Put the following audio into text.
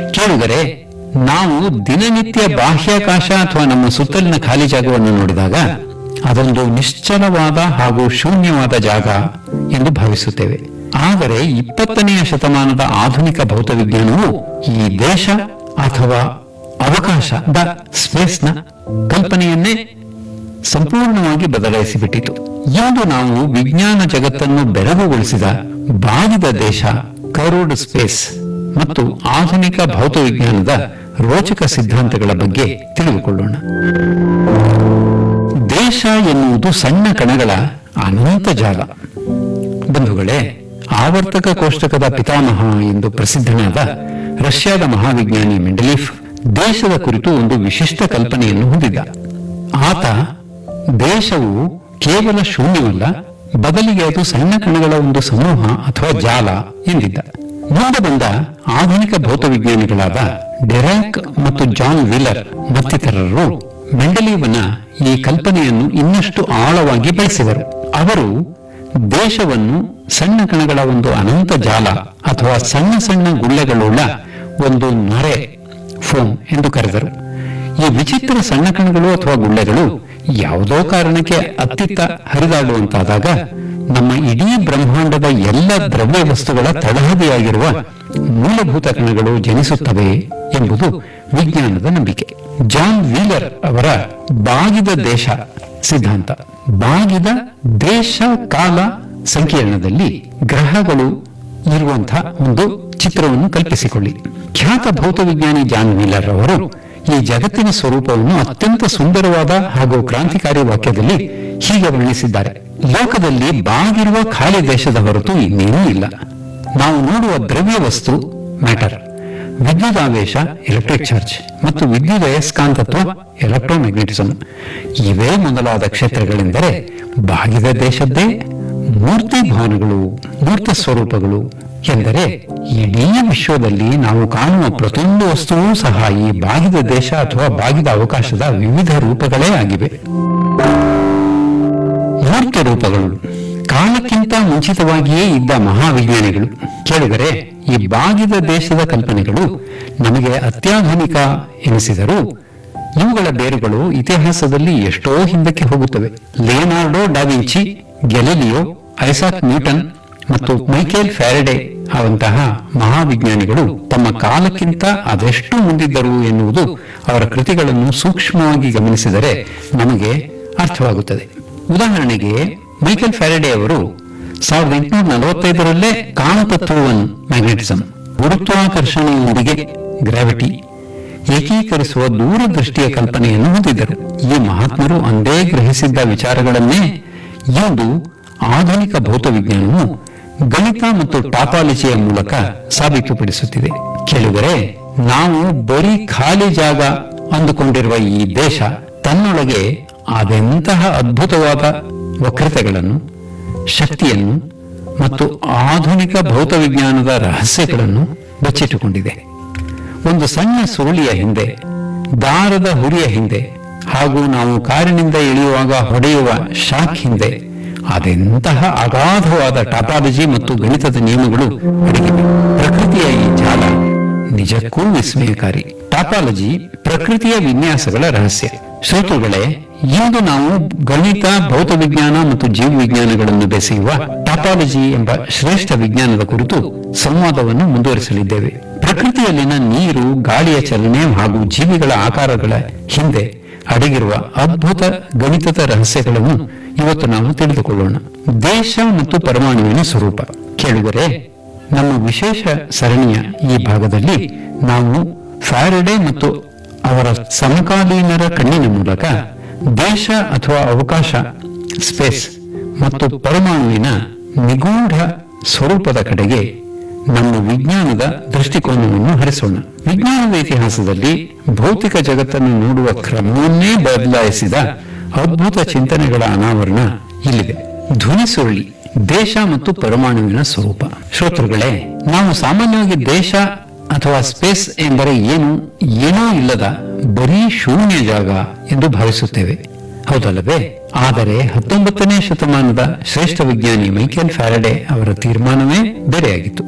ಕೇಳಿದರೆ ನಾವು ದಿನನಿತ್ಯ ಬಾಹ್ಯಾಕಾಶ ಅಥವಾ ನಮ್ಮ ಸುತ್ತಲಿನ ಖಾಲಿ ಜಾಗವನ್ನು ನೋಡಿದಾಗ ಅದೊಂದು ನಿಶ್ಚಲವಾದ ಹಾಗೂ ಶೂನ್ಯವಾದ ಜಾಗ ಎಂದು ಭಾವಿಸುತ್ತೇವೆ ಆದರೆ ಇಪ್ಪತ್ತನೆಯ ಶತಮಾನದ ಆಧುನಿಕ ಭೌತವಿಜ್ಞಾನವು ಈ ದೇಶ ಅಥವಾ ಅವಕಾಶ ದ ಸ್ಪೇಸ್ನ ಕಲ್ಪನೆಯನ್ನೇ ಸಂಪೂರ್ಣವಾಗಿ ಬದಲಾಯಿಸಿಬಿಟ್ಟಿತು ಇಂದು ನಾವು ವಿಜ್ಞಾನ ಜಗತ್ತನ್ನು ಬೆರಗುಗೊಳಿಸಿದ ಬಾಗಿದ ದೇಶ ಕರೋಡ್ ಸ್ಪೇಸ್ ಮತ್ತು ಆಧುನಿಕ ಭೌತವಿಜ್ಞಾನದ ರೋಚಕ ಸಿದ್ಧಾಂತಗಳ ಬಗ್ಗೆ ತಿಳಿದುಕೊಳ್ಳೋಣ ದೇಶ ಎನ್ನುವುದು ಸಣ್ಣ ಕಣಗಳ ಅನಂತ ಜಾಲ ಬಂಧುಗಳೇ ಆವರ್ತಕ ಕೋಷ್ಟಕದ ಪಿತಾಮಹ ಎಂದು ಪ್ರಸಿದ್ಧನಾದ ರಷ್ಯಾದ ಮಹಾವಿಜ್ಞಾನಿ ಮೆಂಡಲೀಫ್ ದೇಶದ ಕುರಿತು ಒಂದು ವಿಶಿಷ್ಟ ಕಲ್ಪನೆಯನ್ನು ಹೊಂದಿದ್ದ ಆತ ದೇಶವು ಕೇವಲ ಶೂನ್ಯವಲ್ಲ ಬದಲಿಗೆ ಅದು ಸಣ್ಣ ಕಣಗಳ ಒಂದು ಸಮೂಹ ಅಥವಾ ಜಾಲ ಎಂದಿದ್ದ ಮುಂದೆ ಬಂದ ಆಧುನಿಕ ಭೌತವಿಜ್ಞಾನಿಗಳಾದ ಡೆರಾಕ್ ಮತ್ತು ಜಾನ್ ವಿಲರ್ ಮತ್ತಿತರರು ಮೆಂಡಲೀವನ ಈ ಕಲ್ಪನೆಯನ್ನು ಇನ್ನಷ್ಟು ಆಳವಾಗಿ ಬೆಳೆಸಿದರು ಅವರು ದೇಶವನ್ನು ಸಣ್ಣ ಕಣಗಳ ಒಂದು ಅನಂತ ಜಾಲ ಅಥವಾ ಸಣ್ಣ ಸಣ್ಣ ಗುಳ್ಳೆಗಳುಳ್ಳ ಒಂದು ನೊರೆ ಫೋಮ್ ಎಂದು ಕರೆದರು ಈ ವಿಚಿತ್ರ ಸಣ್ಣ ಕಣಗಳು ಅಥವಾ ಗುಳ್ಳೆಗಳು ಯಾವುದೋ ಕಾರಣಕ್ಕೆ ಅತ್ತಿತ್ತ ಹರಿದಾಡುವಂತಾದಾಗ ನಮ್ಮ ಇಡೀ ಬ್ರಹ್ಮಾಂಡದ ಎಲ್ಲ ದ್ರವ್ಯ ವಸ್ತುಗಳ ತಳಹದಿಯಾಗಿರುವ ಮೂಲಭೂತ ಕಣಗಳು ಜನಿಸುತ್ತವೆ ಎಂಬುದು ವಿಜ್ಞಾನದ ನಂಬಿಕೆ ಜಾನ್ ವೀಲರ್ ಅವರ ಬಾಗಿದ ದೇಶ ಸಿದ್ಧಾಂತ ಬಾಗಿದ ದೇಶ ಕಾಲ ಸಂಕೀರ್ಣದಲ್ಲಿ ಗ್ರಹಗಳು ಇರುವಂತಹ ಒಂದು ಚಿತ್ರವನ್ನು ಕಲ್ಪಿಸಿಕೊಳ್ಳಿ ಖ್ಯಾತ ಭೌತವಿಜ್ಞಾನಿ ಜಾನ್ ವೀಲರ್ ಅವರು ಈ ಜಗತ್ತಿನ ಸ್ವರೂಪವನ್ನು ಅತ್ಯಂತ ಸುಂದರವಾದ ಹಾಗೂ ಕ್ರಾಂತಿಕಾರಿ ವಾಕ್ಯದಲ್ಲಿ ಹೀಗೆ ವರ್ಣಿಸಿದ್ದಾರೆ ಲೋಕದಲ್ಲಿ ಬಾಗಿರುವ ಖಾಲಿ ದೇಶದ ಹೊರತು ಇನ್ನೇನೂ ಇಲ್ಲ ನಾವು ನೋಡುವ ದ್ರವ್ಯ ವಸ್ತು ಮ್ಯಾಟರ್ ವಿದ್ಯುದಾವೇಶ ಎಲೆಕ್ಟ್ರಿಕ್ ಚಾರ್ಜ್ ಮತ್ತು ವಿದ್ಯುತ್ ಅಯಸ್ಕಾಂತತ್ವ ಎಲೆಕ್ಟ್ರೋಮ್ಯಾಗ್ನೆಟಿಸಮ್ ಇವೇ ಮೊದಲಾದ ಕ್ಷೇತ್ರಗಳೆಂದರೆ ಬಾಗಿದ ದೇಶದ್ದೇ ಮೂರ್ತಿ ಭವನಗಳು ಮೂರ್ತ ಸ್ವರೂಪಗಳು ಎಂದರೆ ಇಡೀ ವಿಶ್ವದಲ್ಲಿ ನಾವು ಕಾಣುವ ಪ್ರತಿಯೊಂದು ವಸ್ತುವೂ ಸಹ ಈ ಬಾಗಿದ ದೇಶ ಅಥವಾ ಬಾಗಿದ ಅವಕಾಶದ ವಿವಿಧ ರೂಪಗಳೇ ಆಗಿವೆ ಮೂರ್ತ ರೂಪಗಳು ಕಾಲಕ್ಕಿಂತ ಮುಂಚಿತವಾಗಿಯೇ ಇದ್ದ ಮಹಾವಿಜ್ಞಾನಿಗಳು ಕೇಳಿದರೆ ಈ ಬಾಗಿದ ದೇಶದ ಕಲ್ಪನೆಗಳು ನಮಗೆ ಅತ್ಯಾಧುನಿಕ ಎನಿಸಿದರೂ ಇವುಗಳ ಬೇರುಗಳು ಇತಿಹಾಸದಲ್ಲಿ ಎಷ್ಟೋ ಹಿಂದಕ್ಕೆ ಹೋಗುತ್ತವೆ Leonardo da Vinci Galileo Isaac Newton ಮತ್ತು ಮೈಕೇಲ್ ಫ್ಯಾರಡೆ ಅವಂತಹ ಮಹಾವಿಜ್ಞಾನಿಗಳು ತಮ್ಮ ಕಾಲಕ್ಕಿಂತ ಅದೆಷ್ಟು ಮುಂದಿದ್ದರು ಎನ್ನುವುದು ಅವರ ಕೃತಿಗಳನ್ನು ಸೂಕ್ಷ್ಮವಾಗಿ ಗಮನಿಸಿದರೆ ನಮಗೆ ಅರ್ಥವಾಗುತ್ತದೆ ಉದಾಹರಣೆಗೆ ಮೈಕೆಲ್ ಫ್ಯಾರಡೆ ಅವರು ಸಾವಿರದ ಎಂಟುನೂರ ನಲವತ್ತೈದರಲ್ಲೇ ಕಾಣತತ್ವವನ್ನು ಮ್ಯಾಗ್ನೆಟಿಸಂ ಗುರುತ್ವಾಕರ್ಷಣೆಯೊಂದಿಗೆ ಗ್ರಾವಿಟಿ ಏಕೀಕರಿಸುವ ದೂರದೃಷ್ಟಿಯ ಕಲ್ಪನೆಯನ್ನು ಹೊಂದಿದ್ದರು ಈ ಮಹಾತ್ಮರು ಅಂದೇ ಗ್ರಹಿಸಿದ್ದ ವಿಚಾರಗಳನ್ನೇ ಇಂದು ಆಧುನಿಕ ಭೌತವಿಜ್ಞಾನವು ಗಣಿತ ಮತ್ತು ಟಾಪಾಲಜಿಯ ಮೂಲಕ ಸಾಬೀತುಪಡಿಸುತ್ತಿದೆ ಕೇಳಿದರೆ ನಾವು ಬರೀ ಖಾಲಿ ಜಾಗ ಅಂದುಕೊಂಡಿರುವ ಈ ದೇಶ ತನ್ನೊಳಗೆ ಅದೆಂತಹ ಅದ್ಭುತವಾದ ವಕ್ರತೆಗಳನ್ನು ಶಕ್ತಿಯನ್ನು ಮತ್ತು ಆಧುನಿಕ ಭೌತವಿಜ್ಞಾನದ ರಹಸ್ಯಗಳನ್ನು ಬಚ್ಚಿಟ್ಟುಕೊಂಡಿದೆ ಒಂದು ಸಣ್ಣ ಸುರುಳಿಯ ಹಿಂದೆ ದಾರದ ಹುರಿಯ ಹಿಂದೆ ಹಾಗೂ ನಾವು ಕಾರಿನಿಂದ ಇಳಿಯುವಾಗ ಹೊಡೆಯುವ ಶಾಕ್ ಹಿಂದೆ ಅದೆಂತಹ ಅಗಾಧವಾದ ಟಾಪಾಲಜಿ ಮತ್ತು ಗಣಿತದ ನಿಯಮಗಳು ಅಡಗಿವೆ ಪ್ರಕೃತಿಯ ಈ ಜಾಲ ನಿಜಕ್ಕೂ ವಿಸ್ಮಯಕಾರಿ ಟಾಪಾಲಜಿ ಪ್ರಕೃತಿಯ ವಿನ್ಯಾಸಗಳ ರಹಸ್ಯ ಶ್ರೋತೃಗಳೇ ಇಂದು ನಾವು ಗಣಿತ ಭೌತವಿಜ್ಞಾನ ಮತ್ತು ಜೀವವಿಜ್ಞಾನಗಳನ್ನು ಬೆಸೆಯುವ ಟಾಪಾಲಜಿ ಎಂಬ ಶ್ರೇಷ್ಠ ವಿಜ್ಞಾನದ ಕುರಿತು ಸಂವಾದವನ್ನು ಮುಂದುವರಿಸಲಿದ್ದೇವೆ ಪ್ರಕೃತಿಯಲ್ಲಿನ ನೀರು ಗಾಳಿಯ ಚಲನೆ ಹಾಗೂ ಜೀವಿಗಳ ಆಕಾರಗಳ ಹಿಂದೆ ಅಡಗಿರುವ ಅದ್ಭುತ ಗಣಿತದ ರಹಸ್ಯಗಳನ್ನು ಇವತ್ತು ನಾವು ತಿಳಿದುಕೊಳ್ಳೋಣ ದೇಶ ಮತ್ತು ಪರಮಾಣುವಿನ ಸ್ವರೂಪ ಕೇಳಿದರೆ ನಮ್ಮ ವಿಶೇಷ ಸರಣಿಯ ಈ ಭಾಗದಲ್ಲಿ ನಾವು ಫ್ಯಾರಡೆ ಮತ್ತು ಅವರ ಸಮಕಾಲೀನರ ಕಣ್ಣಿನ ಮೂಲಕ ದೇಶ ಅಥವಾ ಅವಕಾಶ ಸ್ಪೇಸ್ ಮತ್ತು ಪರಮಾಣುವಿನ ನಿಗೂಢ ಸ್ವರೂಪದ ಕಡೆಗೆ ನಮ್ಮ ವಿಜ್ಞಾನದ ದೃಷ್ಟಿಕೋನವನ್ನು ಹರಿಸೋಣ ವಿಜ್ಞಾನದ ಇತಿಹಾಸದಲ್ಲಿ ಭೌತಿಕ ಜಗತ್ತನ್ನು ನೋಡುವ ಕ್ರಮವನ್ನೇ ಬದಲಾಯಿಸಿದ ಅದ್ಭುತ ಚಿಂತನೆಗಳ ಅನಾವರಣ ಇಲ್ಲಿದೆ ಧ್ವನಿ ಸುರುಳಿ ದೇಶ ಮತ್ತು ಪರಮಾಣುವಿನ ಸ್ವರೂಪ ಶ್ರೋತೃಗಳೇ ನಾವು ಸಾಮಾನ್ಯವಾಗಿ ದೇಶ ಅಥವಾ ಸ್ಪೇಸ್ ಎಂದರೆ ಏನು ಏನೂ ಇಲ್ಲದ ಬರೀ ಶೂನ್ಯ ಜಾಗ ಎಂದು ಭಾವಿಸುತ್ತೇವೆ ಹೌದಲ್ಲವೇ ಆದರೆ ಹತ್ತೊಂಬತ್ತನೇ ಶತಮಾನದ ಶ್ರೇಷ್ಠ ವಿಜ್ಞಾನಿ ಮೈಕೆಲ್ ಫ್ಯಾರಡೆ ಅವರ ತೀರ್ಮಾನವೇ ಬೇರೆಯಾಗಿತ್ತು